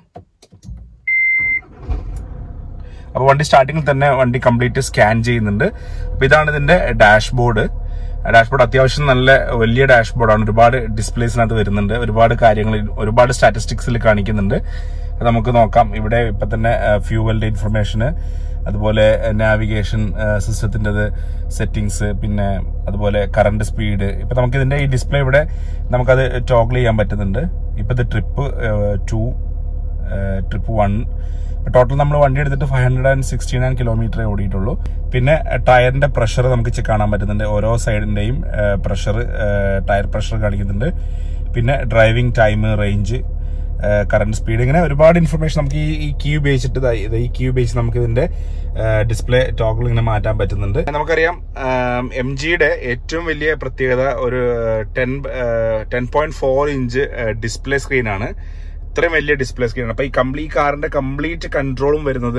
അപ്പൊ വണ്ടി സ്റ്റാർട്ടിങ്ങിൽ തന്നെ വണ്ടി കംപ്ലീറ്റ് സ്കാൻ ചെയ്യുന്നുണ്ട് അപ്പൊ ഇതാണ് ഇതിന്റെ ഡാഷ്ബോർഡ് ഡാഷ്ബോർഡ് അത്യാവശ്യം നല്ല വലിയ ഡാഷ്ബോർഡാണ് ഒരുപാട് ഡിസ്പ്ലേസിനകത്ത് വരുന്നുണ്ട് ഒരുപാട് കാര്യങ്ങൾ ഒരുപാട് സ്റ്റാറ്റിസ്റ്റിക്സിൽ കാണിക്കുന്നുണ്ട് അത് നമുക്ക് നോക്കാം ഇവിടെ ഇപ്പൊ തന്നെ ഫ്യൂവലിന്റെ ഇൻഫർമേഷന് അതുപോലെ നാവിഗേഷൻ സിസ്റ്റത്തിൻ്റെത് സെറ്റിങ്സ് പിന്നെ അതുപോലെ കറണ്ട് സ്പീഡ് ഇപ്പൊ നമുക്ക് ഇതിന്റെ ഈ ഡിസ്പ്ലേ ഇവിടെ നമുക്കത് ടോഗിൾ ചെയ്യാൻ പറ്റുന്നുണ്ട് ഇപ്പൊ ഇത് trip two trip one total നമ്മൾ വണ്ടി എടുത്തിട്ട് five hundred and sixty nine കിലോമീറ്ററേ ഓടിയിട്ടുള്ളൂ പിന്നെ ടയറിന്റെ പ്രഷർ നമുക്ക് ചെ- കാണാൻ പറ്റുന്നുണ്ട് ഓരോ സൈഡിന്റെയും പ്രഷർ ടയർ പ്രഷർ കാണിക്കുന്നുണ്ട് പിന്നെ driving time range current speed ഇങ്ങനെ ഒരുപാട് ഇൻഫർമേഷൻ നമുക്ക് ഈ ഈ കീ ഉപയോഗിച്ചിട്ട് ദാ ഇത് ഈ കീ ഉപയോഗിച്ച് നമുക്ക് ഇതിന്റെ ഡിസ്പ്ലേ ടോഗിൾ ഇങ്ങനെ മാറ്റാൻ പറ്റുന്നുണ്ട് നമുക്കറിയാം എം ജിയുടെ ഏറ്റവും വലിയ പ്രത്യേകത ഒരു ten ten point four inch display സ്ക്രീനാണ് ഇത്രയും വലിയ ഡിസ്പ്ലേ സ്ക്രീനാണ് അപ്പൊ ഈ കംപ്ലീറ്റ് കാറിന്റെ കംപ്ലീറ്റ് കൺട്രോളും വരുന്നത്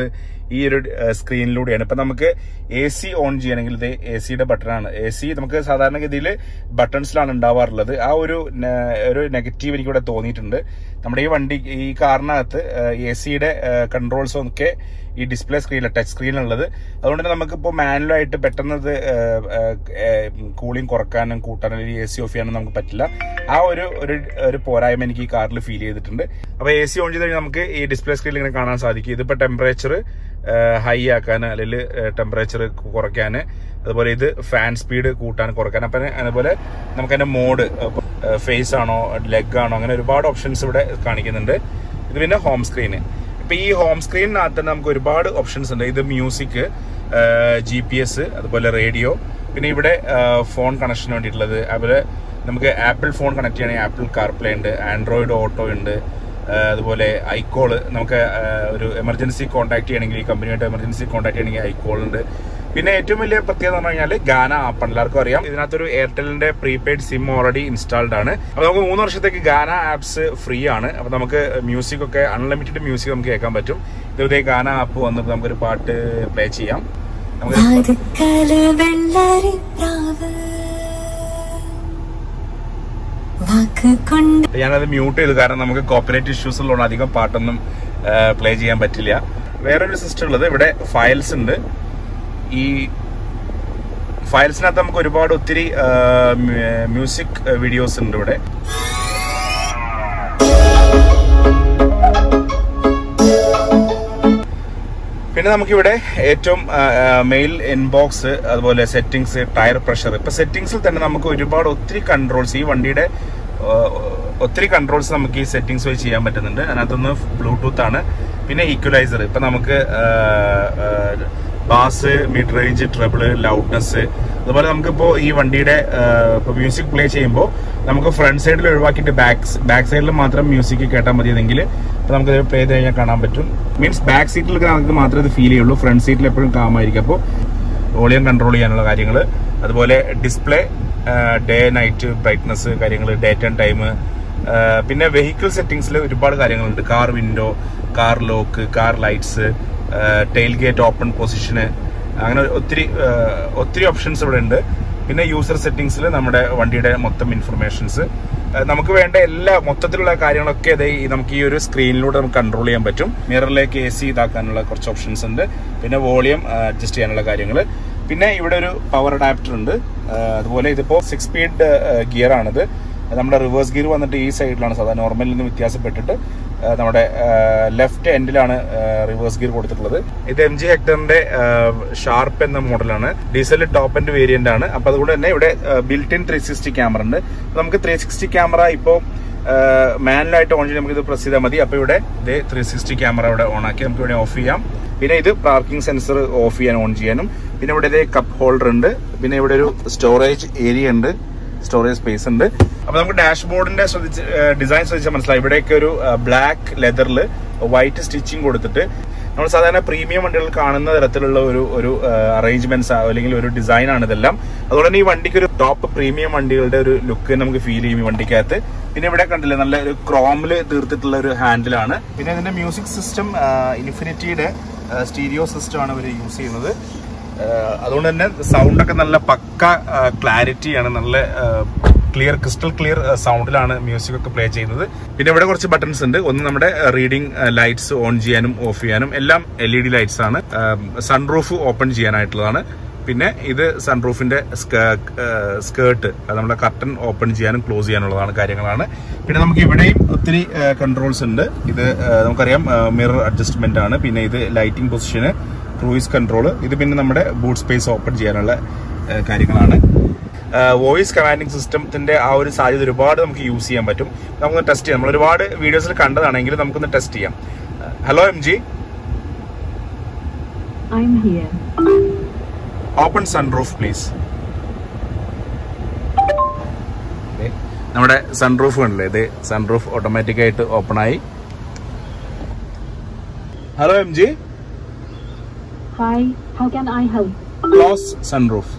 ഈ ഒരു സ്ക്രീനിലൂടെയാണ് ഇപ്പൊ നമുക്ക് എ സി ഓൺ ചെയ്യണമെങ്കിൽ ഇത് എ സിയുടെ ബട്ടണാണ് എ സി നമുക്ക് സാധാരണഗതിയിൽ ബട്ടൺസിലാണ് ഉണ്ടാവാറുള്ളത് ആ ഒരു ന- ഒരു നെഗറ്റീവ് എനിക്ക് ഇവിടെ തോന്നിയിട്ടുണ്ട് നമ്മുടെ ഈ വണ്ടി ഈ കാറിനകത്ത് എ സിയുടെ കൺട്രോൾസും ഒക്കെ ഈ ഡിസ്പ്ലേ സ്ക്രീനിൽ ടച്ച് സ്ക്രീനിലുള്ളത് അതുകൊണ്ട് തന്നെ നമുക്കിപ്പോൾ മാനുവലായിട്ട് പെട്ടെന്ന് ഇത് കൂളിംഗ് കുറക്കാനും കൂട്ടാനും അല്ലെങ്കിൽ എ സി ഓഫ് ചെയ്യാനും നമുക്ക് പറ്റില്ല ആ ഒരു ഒരു ഒരു പോരായ്മ എനിക്ക് ഈ കാറിൽ ഫീൽ ചെയ്തിട്ടുണ്ട് അപ്പോൾ എ സി ഓൺ ചെയ്ത് കഴിഞ്ഞാൽ നമുക്ക് ഈ ഡിസ്പ്ലേ സ്ക്രീനിൽ ഇങ്ങനെ കാണാൻ സാധിക്കും ഇതിപ്പോൾ ടെമ്പറേച്ചർ ഹൈ ആക്കാൻ അല്ലെങ്കിൽ ടെമ്പറേച്ചർ കുറയ്ക്കാൻ അതുപോലെ ഇത് ഫാൻ സ്പീഡ് കൂട്ടാൻ കുറയ്ക്കാൻ അപ്പം അതുപോലെ നമുക്ക് അതിന്റെ മോഡ് ഫേസ് ആണോ ലെഗ് ആണോ അങ്ങനെ ഒരുപാട് ഓപ്ഷൻസ് ഇവിടെ കാണിക്കുന്നുണ്ട് ഇത് പിന്നെ ഹോം സ്ക്രീന് ഇപ്പൊ ഈ ഹോം സ്ക്രീനിനകത്ത് തന്നെ നമുക്ക് ഒരുപാട് ഓപ്ഷൻസ് ഉണ്ട് ഇത് മ്യൂസിക് ജി പി എസ് അതുപോലെ റേഡിയോ പിന്നെ ഇവിടെ ഫോൺ കണക്ഷന് വേണ്ടിയിട്ടുള്ളത് അതുപോലെ നമുക്ക് ആപ്പിൾ ഫോൺ കണക്ട് ചെയ്യണമെങ്കിൽ ആപ്പിൾ കാർപ്ലേ ഉണ്ട് ആൻഡ്രോയിഡ് ഓട്ടോ ഉണ്ട് ആ, അതുപോലെ ഐക്കോള് നമുക്ക് ആ, ഒരു എമർജൻസി കോൺടാക്ട് ചെയ്യണമെങ്കിൽ ഈ കമ്പനിയായിട്ട് എമർജൻസി കോൺടാക്ട് ചെയ്യണമെങ്കിൽ ഐക്കോൾ ഉണ്ട് പിന്നെ ഏറ്റവും വലിയ പ്രത്യേകത എന്ന് പറഞ്ഞു കഴിഞ്ഞാൽ ഗാന ആപ്പ് എല്ലാവർക്കും അറിയാം ഇതിനകത്തൊരു എയർടെലിന്റെ പ്രീപെയ്ഡ് സിം ഓൾറെഡി ഇൻസ്റ്റാൾഡ് ആണ് അപ്പൊ നമുക്ക് മൂന്ന് വർഷത്തേക്ക് ഗാന ആപ്സ് ഫ്രീ ആണ് അപ്പൊ നമുക്ക് മ്യൂസിക് ഒക്കെ അൺലിമിറ്റഡ് മ്യൂസിക് നമുക്ക് കേൾക്കാൻ പറ്റും ഇതുപോലെ ഗാന ആപ്പ് വന്നപ്പോൾ നമുക്കൊരു പാട്ട് പ്ലേ ചെയ്യാം നമുക്ക് വാതുക്കല് വെള്ളരി പ്രാവ് വാക്ക് കൊണ്ട് ഞാനത് മ്യൂട്ട് ചെയ്തു കാരണം നമുക്ക് കോപ്പറേറ്റ് ഇഷ്യൂസ് ഉള്ളതുകൊണ്ട് അധികം പാട്ടൊന്നും പ്ലേ ചെയ്യാൻ പറ്റില്ല വേറൊരു സിസ്റ്റം ഉള്ളത് ഇവിടെ ഫയൽസ് ഉണ്ട് ഈ ഫയൽസിനകത്ത് നമുക്ക് ഒരുപാട് ഒത്തിരി മ്യൂസിക് വീഡിയോസ് ഉണ്ട് ഇവിടെ പിന്നെ നമുക്കിവിടെ ഏറ്റവും മെയിൽ ഇൻബോക്സ് അതുപോലെ സെറ്റിംഗ്സ് ടയർ പ്രഷർ ഇപ്പൊ സെറ്റിംഗ്സിൽ തന്നെ നമുക്ക് ഒരുപാട് ഒത്തിരി കൺട്രോൾസ് ഈ വണ്ടിയുടെ ആ, ഒത്തിരി കൺട്രോൾസ് നമുക്ക് ഈ സെറ്റിംഗ്സ് വഴി ചെയ്യാൻ പറ്റുന്നുണ്ട് അതിനകത്തൊന്ന് ബ്ലൂടൂത്ത് ആണ് പിന്നെ ഈക്വലൈസർ ഇപ്പൊ നമുക്ക് bass mid range treble loudness അതുപോലെ നമുക്കിപ്പോ ഈ വണ്ടിയുടെ ആ, ഇപ്പൊ മ്യൂസിക് പ്ലേ ചെയ്യുമ്പോൾ നമുക്ക് ഫ്രണ്ട് സൈഡിൽ ഒഴിവാക്കിയിട്ട് ബാക്ക് ബാക്ക് സൈഡിൽ മാത്രം മ്യൂസിക് കേട്ടാൽ മതിയെങ്കിൽ ഇപ്പൊ നമുക്ക് പ്ലേ ചെയ്ത് കഴിഞ്ഞാൽ കാണാൻ പറ്റും മീൻസ് ബാക്ക് സീറ്റിൽ നമുക്ക് മാത്രമേ ഇത് ഫീൽ ചെയ്യുള്ളൂ ഫ്രണ്ട് സീറ്റിൽ എപ്പോഴും കാമായിരിക്കും അപ്പോൾ വോളിയം കൺട്രോൾ ചെയ്യാനുള്ള കാര്യങ്ങൾ അതുപോലെ ഡിസ്പ്ലേ ഡേ നൈറ്റ് ബ്രൈറ്റ്നസ് കാര്യങ്ങൾ ഡേറ്റ് ആൻഡ് ടൈം പിന്നെ വെഹിക്കിൾ സെറ്റിംഗ്സിൽ ഒരുപാട് കാര്യങ്ങളുണ്ട് car window car lock car lights tailgate open പൊസിഷന് അങ്ങനെ ഒത്തിരി ആ, ഒത്തിരി ഓപ്ഷൻസ് ഇവിടെ ഉണ്ട് പിന്നെ യൂസർ സെറ്റിംഗ്സിൽ നമ്മുടെ വണ്ടിയുടെ മൊത്തം ഇൻഫർമേഷൻസ് നമുക്ക് വേണ്ട എല്ലാ മൊത്തത്തിലുള്ള കാര്യങ്ങളൊക്കെ ദേ ഈ നമുക്ക് ഈ ഒരു സ്ക്രീനിലൂടെ നമുക്ക് കൺട്രോൾ ചെയ്യാൻ പറ്റും മിററിലേക്ക് എ സി ഇതാക്കാനുള്ള കുറച്ച് ഓപ്ഷൻസ് ഉണ്ട് പിന്നെ വോളിയം അഡ്ജസ്റ്റ് ചെയ്യാനുള്ള കാര്യങ്ങൾ പിന്നെ ഇവിടെ ഒരു പവർ അഡാപ്റ്റർ ഉണ്ട് ആ, അതുപോലെ ഇതിപ്പോ സിക്സ് സ്പീഡ് ഗിയർ ആണിത് നമ്മുടെ റിവേഴ്സ് ഗിയർ വന്നിട്ട് ഈ സൈഡിലാണ് സാധാരണ നോർമലിൽ നിന്ന് വ്യത്യാസപ്പെട്ടിട്ട് ആ, നമ്മുടെ ലെഫ്റ്റ് എൻഡിലാണ് റിവേഴ്സ് ഗിയർ കൊടുത്തിട്ടുള്ളത് ഇത് എം ജി ഹെക്ടറിന്റെ ഷാർപ്പ് എന്ന മോഡലാണ് ഡീസൽ ടോപ്പ് എൻഡ് വേരിയന്റ് ആണ് അപ്പൊ അതുകൊണ്ട് തന്നെ ഇവിടെ built in three sixty camera ഉണ്ട് അപ്പൊ നമുക്ക് ത്രീ സിക്സ്റ്റി ക്യാമറ ഇപ്പോൾ മാനുവലായിട്ട് ഓൺ ചെയ്ത് നമുക്ക് ഇത് പ്രസ് ചെയ്താൽ മതി അപ്പൊ ഇവിടെ ഇത് ത്രീ സിക്സ്റ്റി ക്യാമറ ഇവിടെ ഓൺ ആക്കി നമുക്ക് ഇവിടെ ഓഫ് ചെയ്യാം പിന്നെ ഇത് പാർക്കിംഗ് സെൻസർ ഓഫ് ചെയ്യാൻ ഓൺ ചെയ്യാനും പിന്നെ ഇവിടെ ഇത് കപ്പ് ഹോൾഡർ ഉണ്ട് പിന്നെ ഇവിടെ ഒരു സ്റ്റോറേജ് ഏരിയ ഉണ്ട് സ്റ്റോറേജ് സ്പേസ് ഉണ്ട് അപ്പൊ നമുക്ക് ഡാഷ്ബോർഡിന്റെ ശ്രദ്ധിച്ച് ഡിസൈൻ ശ്രദ്ധിച്ചാൽ മനസ്സിലായി ഇവിടെയൊക്കെ ഒരു ബ്ലാക്ക് ലെതറിൽ വൈറ്റ് സ്റ്റിച്ചിങ് കൊടുത്തിട്ട് നമ്മൾ സാധാരണ പ്രീമിയം വണ്ടികൾ കാണുന്ന തരത്തിലുള്ള ഒരു ഒരു അറേഞ്ച്മെന്റ്സ് അല്ലെങ്കിൽ ഒരു ഡിസൈൻ ആണ് ഇതെല്ലാം അതുകൊണ്ട് തന്നെ ഈ വണ്ടിക്ക് ഒരു ടോപ്പ് പ്രീമിയം വണ്ടികളുടെ ഒരു ലുക്ക് നമുക്ക് ഫീൽ ചെയ്യും ഈ വണ്ടിക്കകത്ത് പിന്നെ ഇവിടെ കണ്ടില്ലേ നല്ല ഒരു ക്രോമില് തീർത്തിട്ടുള്ള ഒരു ഹാൻഡിലാണ് പിന്നെ ഇതിന്റെ മ്യൂസിക് സിസ്റ്റം ഇൻഫിനിറ്റിയുടെ സ്റ്റീരിയോ സിസ്റ്റം ആണ് ഇവർ യൂസ് ചെയ്യുന്നത് ആഹ് അതുകൊണ്ട് തന്നെ സൗണ്ട് ഒക്കെ നല്ല പക്ക ക്ലാരിറ്റിയാണ് നല്ല ക്ലിയർ ക്രിസ്റ്റൽ ക്ലിയർ സൗണ്ടിലാണ് മ്യൂസിക് ഒക്കെ പ്ലേ ചെയ്യുന്നത് പിന്നെ ഇവിടെ കുറച്ച് ബട്ടൺസ് ഉണ്ട് ഒന്ന് നമ്മുടെ റീഡിംഗ് ലൈറ്റ്സ് ഓൺ ചെയ്യാനും ഓഫ് ചെയ്യാനും എല്ലാം എൽ ഇ ഡി ലൈറ്റ്സ് ആണ് സൺറൂഫ് ഓപ്പൺ ചെയ്യാനായിട്ടുള്ളതാണ് പിന്നെ ഇത് സൺറൂഫിന്റെ സ്കേർട്ട് അത് നമ്മുടെ കർട്ടൻ ഓപ്പൺ ചെയ്യാനും ക്ലോസ് ചെയ്യാനുള്ളതാണ് കാര്യങ്ങളാണ് പിന്നെ നമുക്ക് ഇവിടെയും ഒത്തിരി കൺട്രോൾസ് ഉണ്ട് ഇത് ആ, നമുക്കറിയാം മിറർ അഡ്ജസ്റ്റ്മെന്റ് ആണ് പിന്നെ ഇത് ലൈറ്റിംഗ് പൊസിഷന് ക്രൂയിസ് കൺട്രോൾ ഇത് പിന്നെ നമ്മുടെ ബൂട്ട് സ്പേസ് ഓപ്പൺ ചെയ്യാനുള്ള ആ, കാര്യങ്ങളാണ് വോയിസ് കമാൻഡിംഗ് സിസ്റ്റത്തിന്റെ ആ ഒരു സാധ്യത ഒരുപാട് നമുക്ക് യൂസ് ചെയ്യാൻ പറ്റും നമുക്കൊന്ന് ടെസ്റ്റ് ചെയ്യാം നമ്മൾ ഒരുപാട് വീഡിയോസിൽ കണ്ടതാണെങ്കിൽ നമുക്കൊന്ന് ടെസ്റ്റ് ചെയ്യാം hello M G I'm here. Open sunroof please നമ്മുടെ സൺറൂഫ് കണ്ടില്ലേ ഇത് സൺറൂഫ് ഓട്ടോമാറ്റിക് ആയിട്ട് ഓപ്പൺ ആയി hello M G Hi, how can I help? Close sunroof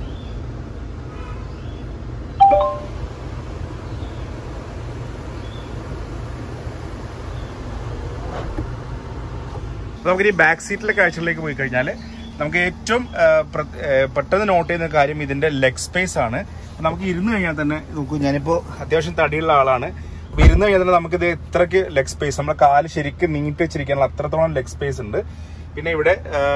അപ്പോൾ നമുക്ക് ഈ ബാക്ക് സീറ്റിലെ കാഴ്ചകളിലേക്ക് പോയി കഴിഞ്ഞാൽ നമുക്ക് ഏറ്റവും ആ, പ്ര- ആ, പെട്ടെന്ന് നോട്ട് ചെയ്യുന്ന കാര്യം ഇതിന്റെ ലെഗ് സ്പേസ് ആണ് അപ്പോൾ നമുക്ക് ഇരുന്ന് കഴിഞ്ഞാൽ തന്നെ നോക്കൂ ഞാനിപ്പോൾ അത്യാവശ്യം തടിയുള്ള ആളാണ് അപ്പോൾ ഇരുന്ന് കഴിഞ്ഞാൽ തന്നെ നമുക്കിത് ഇത്രയ്ക്ക് ലെഗ് സ്പേസ് നമ്മുടെ കാല് ശരിക്കും നീട്ടി വെച്ചിരിക്കാനുള്ള അത്രത്തോളം ലെഗ് സ്പേസ് ഉണ്ട് പിന്നെ ഇവിടെ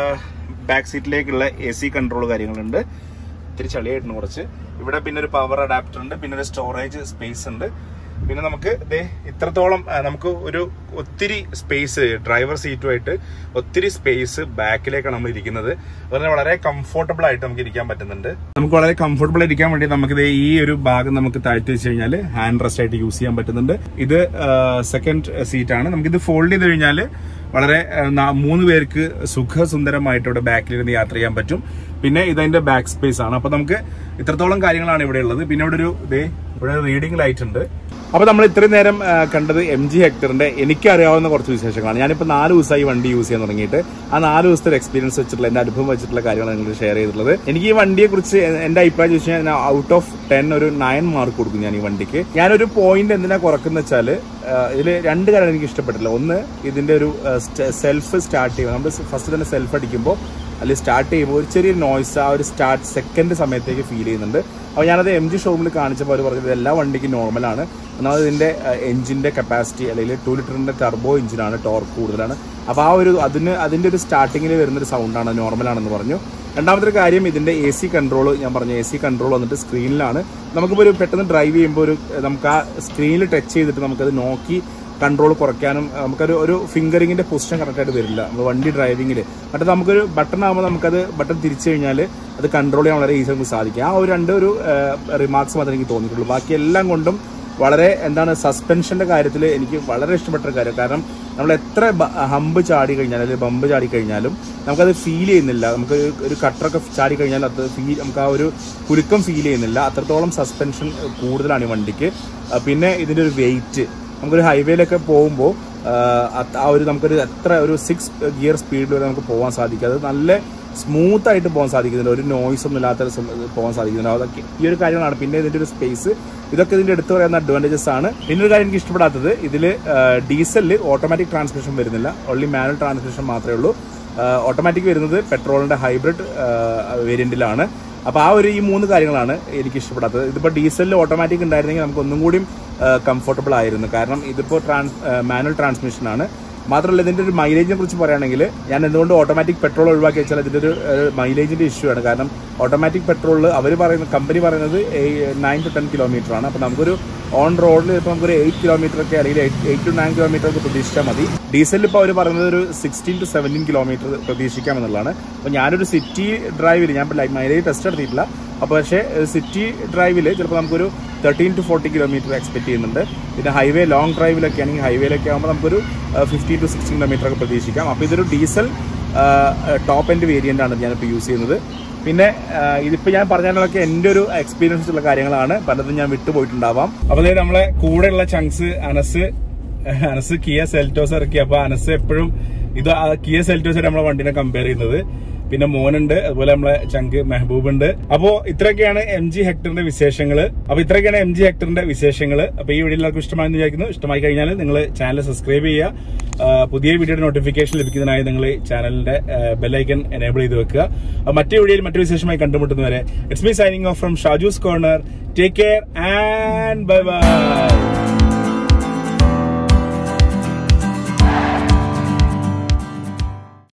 ബാക്ക് സീറ്റിലേക്കുള്ള എ സി കൺട്രോൾ കാര്യങ്ങളുണ്ട് ഇത്തിരി ചളിയായിട്ടുണ്ട് കുറച്ച് ഇവിടെ പിന്നെ ഒരു പവർ അഡാപ്റ്റർ ഉണ്ട് പിന്നെ ഒരു സ്റ്റോറേജ് സ്പേസ് ഉണ്ട് പിന്നെ നമുക്ക് ദേ ഇത്രത്തോളം ആ, നമുക്ക് ഒരു ഒത്തിരി സ്പേസ് ഡ്രൈവർ സീറ്റുമായിട്ട് ഒത്തിരി സ്പേസ് ബാക്കിലേക്കാണ് നമ്മൾ ഇരിക്കുന്നത് അതുപോലെ വളരെ കംഫർട്ടബിൾ ആയിട്ട് നമുക്ക് ഇരിക്കാൻ പറ്റുന്നുണ്ട് നമുക്ക് വളരെ കംഫർട്ടബിൾ ഇരിക്കാൻ വേണ്ടി നമുക്ക് ദേ ഈ ഒരു ഭാഗം നമുക്ക് താഴ്ത്തി വെച്ച് കഴിഞ്ഞാൽ ഹാൻഡ് റെസ്റ്റ് ആയിട്ട് യൂസ് ചെയ്യാൻ പറ്റുന്നുണ്ട് ഇത് സെക്കൻഡ് സീറ്റാണ് നമുക്കിത് ഫോൾഡ് ചെയ്ത് കഴിഞ്ഞാൽ വളരെ ആ, നാ- മൂന്ന് പേർക്ക് സുഖസുന്ദരമായിട്ട് ഇവിടെ ബാക്കിലിരുന്ന് യാത്ര ചെയ്യാൻ പറ്റും പിന്നെ ഇതതിന്റെ ബാക്ക് സ്പേസ് ആണ് അപ്പൊ നമുക്ക് ഇത്രത്തോളം കാര്യങ്ങളാണ് ഇവിടെ ഉള്ളത് പിന്നെ ഇവിടെ ഒരു ദേ ഇവിടെ റീഡിംഗ് ലൈറ്റ് ഉണ്ട് അപ്പൊ നമ്മൾ ഇത്രയും നേരം ആ, കണ്ടത് എം ജി ഹെക്ടറിന്റെ എനിക്ക് അറിയാവുന്ന കുറച്ച് വിശേഷങ്ങളാണ് ഞാനിപ്പോൾ നാല് ദിവസമായി വണ്ടി യൂസ് ചെയ്യാൻ തുടങ്ങിയിട്ട് ആ നാല് ദിവസത്തെ ഒരു എക്സ്പീരിയൻസ് വെച്ചിട്ടുള്ള എന്റെ അനുഭവം വെച്ചിട്ടുള്ള കാര്യങ്ങളാണ് നിങ്ങൾ ഷെയർ ചെയ്തിട്ടുള്ളത് എനിക്ക് ഈ വണ്ടിയെ കുറിച്ച് എന്റെ അഭിപ്രായം ചോദിച്ചു കഴിഞ്ഞാൽ ഔട്ട് ഓഫ് ടെൻ ഒരു നയൻ മാർക്ക് കൊടുക്കും ഞാൻ ഈ വണ്ടിക്ക് ഞാനൊരു പോയിന്റ് എന്തിനാ കുറക്കുന്ന വെച്ചാൽ ഇതിൽ രണ്ട് കാര്യം എനിക്ക് ഇഷ്ടപ്പെട്ടില്ല ഒന്ന് ഇതിന്റെ ഒരു സെൽഫ് സ്റ്റാർട്ട് ചെയ്യുക നമ്മൾ ഫസ്റ്റ് തന്നെ സെൽഫ് അടിക്കുമ്പോൾ അതിൽ സ്റ്റാർട്ട് ചെയ്യുമ്പോൾ ഒരു ചെറിയ നോയ്സ് ആ ഒരു സ്റ്റാർട്ട് സെക്കൻഡ് സമയത്തേക്ക് ഫീൽ ചെയ്യുന്നുണ്ട് അപ്പോൾ ഞാനത് എം ജി ഷോറൂമിൽ കാണിച്ചപ്പോൾ അവർ പറഞ്ഞത് എല്ലാ വണ്ടിക്കും നോർമലാണ് ഒന്നാമത് ഇതിന്റെ എഞ്ചിന്റെ കപ്പാസിറ്റി അല്ലെങ്കിൽ ടു ലിറ്ററിന്റെ ടർബോ എഞ്ചിനാണ് ടോർക്ക് കൂടുതലാണ് അപ്പോൾ ആ ഒരു അതിന് അതിന്റെ ഒരു സ്റ്റാർട്ടിങ്ങിൽ വരുന്നൊരു സൗണ്ടാണ് നോർമലാണെന്ന് പറഞ്ഞു രണ്ടാമത്തെ ഒരു കാര്യം ഇതിന്റെ എ സി കൺട്രോൾ ഞാൻ പറഞ്ഞു എ സി കൺട്രോൾ വന്നിട്ട് സ്ക്രീനിലാണ് നമുക്കിപ്പോൾ ഒരു പെട്ടെന്ന് ഡ്രൈവ് ചെയ്യുമ്പോൾ ഒരു നമുക്ക് ആ സ്ക്രീനിൽ ടച്ച് ചെയ്തിട്ട് നമുക്കത് നോക്കി കൺട്രോൾ കുറയ്ക്കാനും അഹ് നമുക്കൊരു ഒരു ഫിംഗറിങ്ങിന്റെ പൊസിഷൻ കറക്റ്റ് ആയിട്ട് വരില്ല നമ്മൾ വണ്ടി ഡ്രൈവിങ്ങിൽ മറ്റേ നമുക്കൊരു ബട്ടൺ ആകുമ്പോൾ നമുക്കത് ബട്ടൺ തിരിച്ചു കഴിഞ്ഞാൽ അത് കൺട്രോൾ ചെയ്യാൻ വളരെ ഈസി നമുക്ക് സാധിക്കും ആ ഒരു രണ്ട് ഒരു റിമാർക്സ് മാത്രമേ എനിക്ക് തോന്നിയിട്ടുള്ളൂ ബാക്കി എല്ലാം കൊണ്ടും വളരെ എന്താണ് സസ്പെൻഷന്റെ കാര്യത്തിൽ എനിക്ക് വളരെ ഇഷ്ടപ്പെട്ട ഒരു കാര്യം കാരണം നമ്മൾ എത്ര ബ- ഹമ്പ് ചാടി കഴിഞ്ഞാലും അല്ലെങ്കിൽ ബമ്പ് ചാടി കഴിഞ്ഞാലും നമുക്കത് ഫീൽ ചെയ്യുന്നില്ല നമുക്ക് ഒരു- ഒരു കട്ടറൊക്കെ ചാടി കഴിഞ്ഞാൽ അത് ഫീൽ നമുക്ക് ആ ഒരു കുലുക്കം ഫീൽ ചെയ്യുന്നില്ല അത്രത്തോളം സസ്പെൻഷൻ കൂടുതലാണ് ഈ വണ്ടിക്ക് ആ, പിന്നെ ഇതിന്റെ ഒരു വെയിറ്റ് നമുക്കൊരു ഹൈവേയിലൊക്കെ പോകുമ്പോൾ ആ ഒരു നമുക്കൊരു എത്ര ഒരു സിക്സ് ഗിയർ സ്പീഡിൽ വരെ നമുക്ക് പോകാൻ സാധിക്കും അത് നല്ല സ്മൂത്ത് ആയിട്ട് പോകാൻ സാധിക്കുന്നുണ്ട് ഒരു നോയ്സ് ഒന്നും ഇല്ലാത്ത ഒരു സം- പോകാൻ സാധിക്കുന്നുണ്ട് അതൊക്കെ ഈ ഒരു കാര്യങ്ങളാണ് പിന്നെ ഇതിന്റെ ഒരു സ്പേസ് ഇതൊക്കെ ഇതിന്റെ എടുത്തു പറയുന്ന അഡ്വാൻറ്റേജസ് ആണ് പിന്നെ ഒരു കാര്യം എനിക്ക് ഇഷ്ടപ്പെടാത്തത് ഇതിൽ ഡീസലിൽ ഓട്ടോമാറ്റിക് ട്രാൻസ്മിഷൻ വരുന്നില്ല ഓൺലി മാനുവൽ ട്രാൻസ്മിഷൻ മാത്രമേ ഉള്ളൂ ഓട്ടോമാറ്റിക് വരുന്നത് പെട്രോളിന്റെ ഹൈബ്രിഡ് വേരിയന്റിലാണ് അപ്പൊ ആ ഒരു ഈ മൂന്ന് കാര്യങ്ങളാണ് എനിക്ക് ഇഷ്ടപ്പെടാത്തത് ഇതിപ്പോ ഡീസലിൽ ഓട്ടോമാറ്റിക് ഉണ്ടായിരുന്നെങ്കിൽ നമുക്ക് ഒന്നും കൂടി കംഫർട്ടബിൾ ആയിരുന്നു കാരണം ഇതിപ്പോ ട്രാൻസ് മാനുവൽ ട്രാൻസ്മിഷൻ ആണ് മാത്രമല്ല ഇതിന്റെ ഒരു മൈലേജിനെ കുറിച്ച് പറയുകയാണെങ്കിൽ ഞാൻ എന്തുകൊണ്ട് ഓട്ടോമാറ്റിക് പെട്രോൾ ഒഴിവാക്കി വെച്ചാൽ ഇതിന്റെ ഒരു മൈലേജിന്റെ ഇഷ്യൂ ആണ് കാരണം ഓട്ടോമാറ്റിക് പെട്രോളിൽ അവർ പറയുന്ന കമ്പനി പറയുന്നത് നയൻ ടു ടെൻ കിലോമീറ്റർ ആണ് അപ്പോൾ നമുക്കൊരു ഓൺ റോഡിൽ ഇപ്പോൾ നമുക്കൊരു എയ്റ്റ് കിലോമീറ്റർ ഒക്കെ അല്ലെങ്കിൽ എയ്റ്റ് ടു നയൻ കിലോമീറ്റർ ഒക്കെ പ്രതീക്ഷിച്ചാൽ മതി ഡീസലിൽ ഇപ്പോൾ അവർ പറയുന്നത് ഒരു സിക്സ്റ്റീൻ ടു സെവൻറ്റീൻ കിലോമീറ്റർ പ്രതീക്ഷിക്കാമെന്നുള്ളതാണ് അപ്പോൾ ഞാനൊരു സിറ്റി ഡ്രൈവിൽ ഞാൻ ഇപ്പോൾ മൈലേജ് ടെസ്റ്റ് നടത്തിയിട്ടില്ല അപ്പോൾ പക്ഷേ സിറ്റി ഡ്രൈവിൽ ചിലപ്പോൾ നമുക്കൊരു thirteen to forty kilometre expect ചെയ്യുന്നുണ്ട് പിന്നെ ഹൈവേ ലോങ് ഡ്രൈവിലൊക്കെ ആണെങ്കിൽ ഹൈവേയിലൊക്കെ ആകുമ്പോൾ നമുക്കൊരു ഫിഫ്റ്റീൻ ടു സിക്സ്റ്റീൻ കിലോമീറ്റർ ഒക്കെ പ്രതീക്ഷിക്കാം അപ്പോൾ ഇതൊരു ഡീസൽ ടോപ്പ് എൻഡ് വേരിയൻ്റ് ആണ് ഞാനിപ്പോൾ യൂസ് ചെയ്യുന്നത് പിന്നെ ആ, ഇതിപ്പോ ഞാൻ പറഞ്ഞതിനൊക്കെ എന്റെ ഒരു എക്സ്പീരിയൻസ് ഉള്ള കാര്യങ്ങളാണ് പലതും ഞാൻ വിട്ടുപോയിട്ടുണ്ടാവാം അപ്പൊ അതായത് നമ്മളെ കൂടെയുള്ള chunks Anas Anas Kia Seltos ഇറക്കി അപ്പൊ അനസ് എപ്പോഴും ഇത് ആ കിയ സെൽറ്റോസ് നമ്മളെ വണ്ടിനെ കമ്പയർ ചെയ്യുന്നത് പിന്നെ മോനുണ്ട് അതുപോലെ നമ്മളെ ചങ്ക് മെഹബൂബ് ഉണ്ട് അപ്പോ ഇത്രയൊക്കെയാണ് എം ജി ഹെക്ടറിന്റെ വിശേഷങ്ങൾ അപ്പൊ ഇത്രയൊക്കെയാണ് എം ജി ഹെക്ടറിന്റെ വിശേഷങ്ങൾ അപ്പൊ ഈ വീഡിയോ എല്ലാവർക്കും ഇഷ്ടമായെന്ന് വിചാരിക്കുന്നു ഇഷ്ടമായി കഴിഞ്ഞാൽ നിങ്ങൾ ചാനൽ സബ്സ്ക്രൈബ് ചെയ്യുക ആ, പുതിയ വീഡിയോയുടെ നോട്ടിഫിക്കേഷൻ ലഭിക്കുന്നതിനായി നിങ്ങൾ ചാനലിന്റെ ബെല്ലൈക്കൺ എനേബിൾ ചെയ്ത് വെക്കുക അപ്പൊ മറ്റേ വീഡിയോയിൽ മറ്റൊരു വിശേഷമായി കണ്ടുമുട്ടുന്നവരെ it's me signing off from Shaju's corner take care and bye by